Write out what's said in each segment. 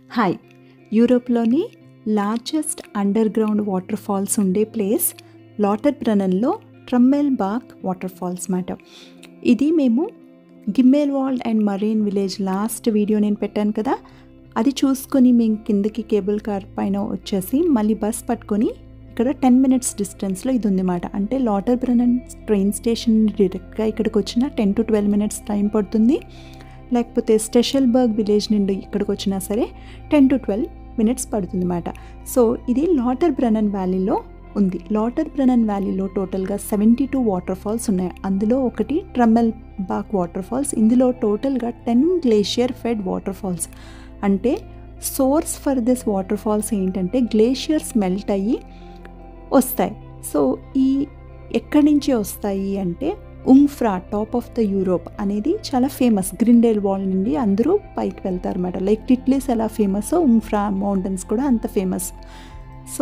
hi యూరోప్లోని largest underground waterfalls ఉండే place లాటర్ బ్రనన్లో ట్రమ్మెల్ బాక్ వాటర్ ఫాల్స్ మాట ఇది మేము Gimmelwald and Murren village last video నేను పెట్టాను కదా అది చూసుకొని మేము కిందకి కేబుల్ కార్ పైన వచ్చేసి మళ్ళీ బస్ పట్టుకొని ఇక్కడ టెన్ మినిట్స్ డిస్టెన్స్లో ఇది ఉందన్నమాట అంటే లాటర్ బ్రనన్ ట్రైన్ స్టేషన్ డైరెక్ట్గా ఇక్కడికి వచ్చిన ten to twelve minutes time పడుతుంది లేకపోతే స్టెషల్బర్గ్ విలేజ్ నుండి ఇక్కడికి వచ్చినా సరే టెన్ టు ట్వెల్వ్ మినిట్స్ పడుతుంది అన్నమాట సో ఇది లాటర్ బ్రనన్ వ్యాలీలో ఉంది లాటర్ బ్రనన్ వ్యాలీలో టోటల్గా సెవెంటీ టూ వాటర్ ఫాల్స్ ఉన్నాయి అందులో ఒకటి ట్రమ్మెల్ బాక్ వాటర్ ఫాల్స్ ఇందులో టోటల్గా ten glacier fed waterfalls అంటే source for this waterfalls ఏంటంటే గ్లేషియర్స్ మెల్ట్ అయ్యి వస్తాయి సో ఈ ఎక్కడి నుంచి వస్తాయి అంటే Jungfrau top of the Europe అనేది చాలా ఫేమస్ గ్రిండేల్ వాల్ నుండి అందరూ పైకి వెళ్తారు అనమాట లైక్ టిట్లీస్ ఎలా ఫేమస్ ఉంఫ్రా మౌంటైన్స్ కూడా అంత ఫేమస్ సో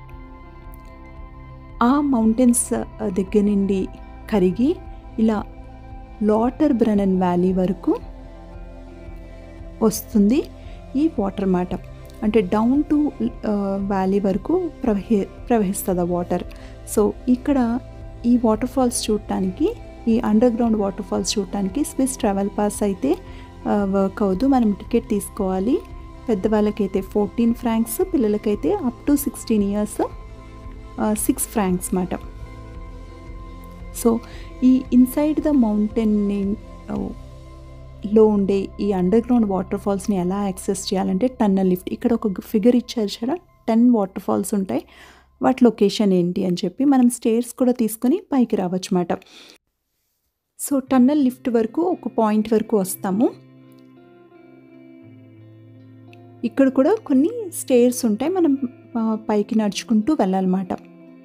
ఆ మౌంటైన్స్ దగ్గర నుండి కరిగి ఇలా లాటర్ బ్రనన్ వ్యాలీ వరకు వస్తుంది ఈ వాటర్ మాట అంటే డౌన్ టు వ్యాలీ వరకు ప్రవహి ప్రవహిస్తుంది ఆ వాటర్ సో ఇక్కడ ఈ వాటర్ ఫాల్స్ చూడటానికి ఈ అండర్ గ్రౌండ్ వాటర్ ఫాల్స్ చూడటానికి స్విస్ ట్రావెల్ పాస్ అయితే వర్క్ అవ్వదు మనం టికెట్ తీసుకోవాలి పెద్దవాళ్ళకైతే ఫోర్టీన్ ఫ్రాంక్స్ పిల్లలకైతే up to sixteen years six francs మాట సో ఈ ఇన్సైడ్ ద మౌంటైన్ లో ఉండే ఈ అండర్ గ్రౌండ్ వాటర్ ఫాల్స్ని ఎలా యాక్సెస్ చేయాలంటే టన్నల్ లిఫ్ట్ ఇక్కడ ఒక ఫిగర్ ఇచ్చారు చూడ టెన్ వాటర్ ఫాల్స్ ఉంటాయి వాటి లొకేషన్ ఏంటి అని చెప్పి మనం స్టేర్స్ కూడా తీసుకొని పైకి రావచ్చు అన్నమాట సో టన్నల్ లిఫ్ట్ వరకు ఒక పాయింట్ వరకు వస్తాము ఇక్కడ కూడా కొన్ని స్టేర్స్ ఉంటాయి మనం పైకి నడుచుకుంటూ వెళ్ళాలన్నమాట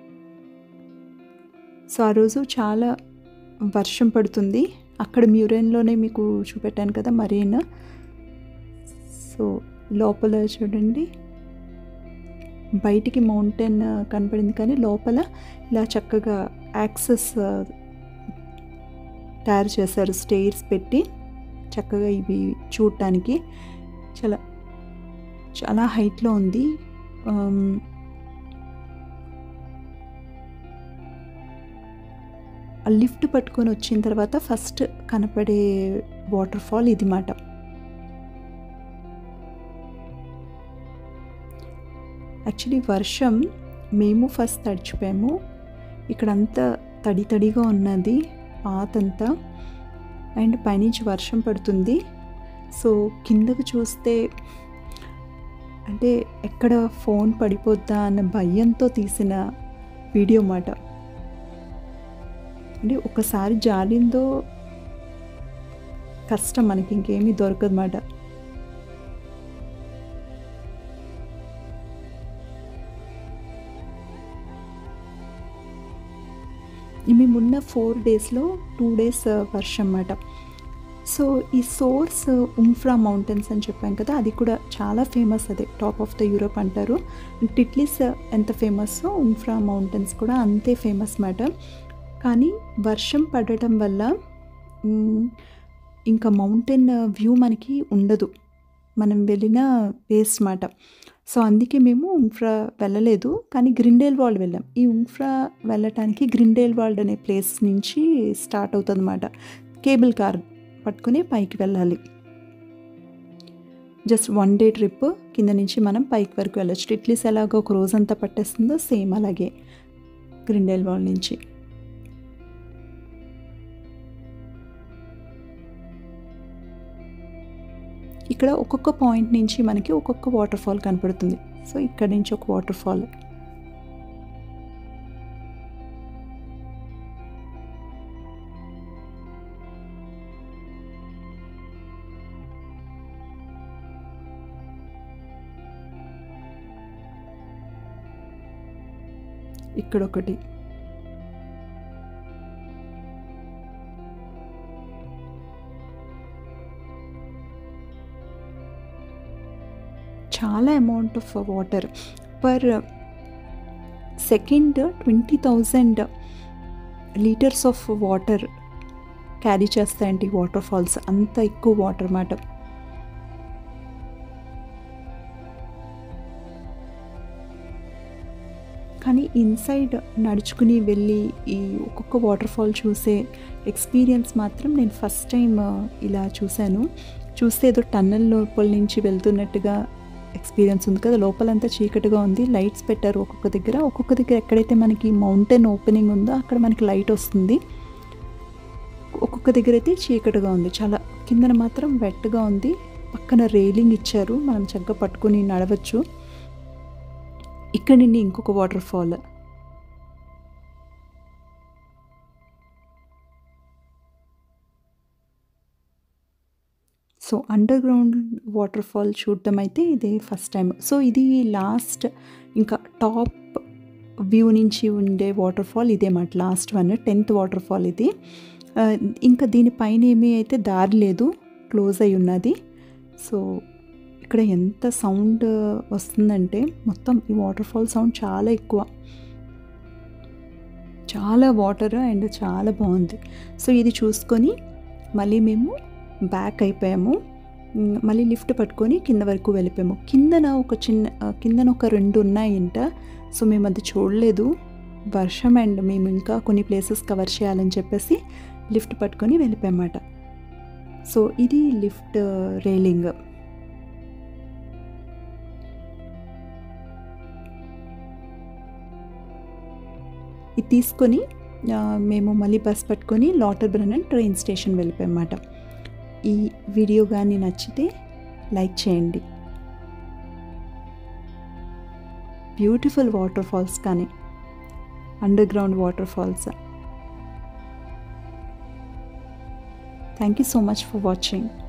సో ఆ రోజు చాలా వర్షం పడుతుంది అక్కడ మ్యూరియన్లోనే మీకు చూపెట్టాను కదా మరీన్ సో లోపల చూడండి బయటికి మౌంటైన్ కనపడింది కానీ లోపల ఇలా చక్కగా యాక్సెస్ తయారు చేశారు స్టేర్స్ పెట్టి చక్కగా ఇవి చూడటానికి చాలా చాలా హైట్లో ఉంది ఆ లిఫ్ట్ పట్టుకొని వచ్చిన తర్వాత ఫస్ట్ కనపడే వాటర్ ఫాల్ ఇది మాట యాక్చువల్లీ వర్షం మేము ఫస్ట్ తడిచిపోయాము ఇక్కడంతా తడి తడిగా ఉన్నది పాతంతా అండ్ పైనుంచి వర్షం పడుతుంది సో కిందకు చూస్తే అంటే ఎక్కడ ఫోన్ పడిపోద్దా అన్న భయంతో తీసిన వీడియో మాట అంటే ఒకసారి జారిందో కష్టం మనకి ఇంకేమీ దొరకదన్నమాట మేమున్న ఫోర్ డేస్లో టూ డేస్ వర్షం అన్నమాట సో ఈ సోర్స్ ఉంఫ్రా మౌంటైన్స్ అని చెప్పాం కదా అది కూడా చాలా ఫేమస్ అదే టాప్ ఆఫ్ ద యూరోప్ అంటారు టిట్లీస్ ఎంత ఫేమస్ ఉంఫ్రా మౌంటైన్స్ కూడా అంతే ఫేమస్ మాట కానీ వర్షం పడటం వల్ల ఇంకా మౌంటైన్ వ్యూ మనకి ఉండదు మనం వెళ్ళిన వేస్ట్ మాట సో అందుకే మేము ఉంఫ్రా వెళ్ళలేదు కానీ గ్రిండేల్ వాల్డ్ వెళ్ళాం ఈ ఉంఫ్రా వెళ్ళటానికి గ్రిండేల్ వాల్డ్ అనే ప్లేస్ నుంచి స్టార్ట్ అవుతుంది అనమాట కేబుల్ కార్ పట్టుకుని పైకి వెళ్ళాలి జస్ట్ వన్ డే ట్రిప్ కింద నుంచి మనం పైకి వరకు వెళ్ళచ్చు ఇట్లీస్ ఎలాగో ఒక రోజంతా పట్టేస్తుందో సేమ్ అలాగే గ్రిండేల్ వాల్ నుంచి ఇక్కడ ఒక్కొక్క పాయింట్ నుంచి మనకి ఒక్కొక్క వాటర్ ఫాల్ కనపడుతుంది సో ఇక్కడ నుంచి ఒక వాటర్ ఫాల్ ఇక్కడ ఒకటి చాలా amount of water per second twenty thousand litres of water carry చేస్తాయండి వాటర్ ఫాల్స్ అంత ఎక్కువ వాటర్ అన్నమాట కానీ ఇన్సైడ్ నడుచుకుని వెళ్ళి ఈ ఒక్కొక్క వాటర్ ఫాల్ చూసే ఎక్స్పీరియన్స్ మాత్రం నేను ఫస్ట్ టైం ఇలా చూశాను చూస్తే ఏదో టన్నల్ లోపల నుంచి వెళ్తున్నట్టుగా ఎక్స్పీరియన్స్ ఉంది కదా లోపలంతా చీకటిగా ఉంది లైట్స్ పెట్టారు ఒక్కొక్క దగ్గర ఒక్కొక్క దగ్గర ఎక్కడైతే మనకి మౌంటైన్ ఓపెనింగ్ ఉందో అక్కడ మనకి లైట్ వస్తుంది ఒక్కొక్క దగ్గర అయితే చీకటిగా ఉంది చాలా కిందన మాత్రం వెట్గా ఉంది పక్కన రైలింగ్ ఇచ్చారు మనం చక్కగా పట్టుకొని నడవచ్చు ఇక్కడ నుండి ఇంకొక waterfall so underground waterfall చూడటం అయితే ఇదే ఫస్ట్ టైం సో ఇది లాస్ట్ ఇంకా టాప్ వ్యూ నుంచి ఉండే వాటర్ ఫాల్ ఇదే మాట last one tenth waterfall ఇది ఇంకా దీనిపైన ఏమీ అయితే దారి లేదు క్లోజ్ అయి ఉన్నది సో ఇక్కడ ఎంత సౌండ్ వస్తుందంటే మొత్తం ఈ వాటర్ ఫాల్ సౌండ్ చాలా ఎక్కువ చాలా వాటర్ అండ్ చాలా బాగుంది సో ఇది చూసుకొని మళ్ళీ మేము బ్యాక్ అయిపోయాము మళ్ళీ లిఫ్ట్ పట్టుకొని కింద వరకు వెళ్ళిపోయాము కిందన ఒక చిన్న కిందన ఒక రెండు ఉన్నాయంట సో మేము అది చూడలేదు వర్షం అండ్ మేము ఇంకా కొన్ని ప్లేసెస్ కవర్ చేయాలని చెప్పేసి లిఫ్ట్ పట్టుకొని వెళ్ళిపోయామాట సో ఇది లిఫ్ట్ రైలింగ్ ఇది తీసుకొని మేము మళ్ళీ బస్ పట్టుకొని లాటర్ బ్రనన్ ట్రైన్ స్టేషన్ వెళ్ళిపోయామాట ఈ వీడియో కానీ నచ్చితే లైక్ చేయండి బ్యూటిఫుల్ వాటర్ ఫాల్స్ కానీ underground waterfalls thank you so much for watching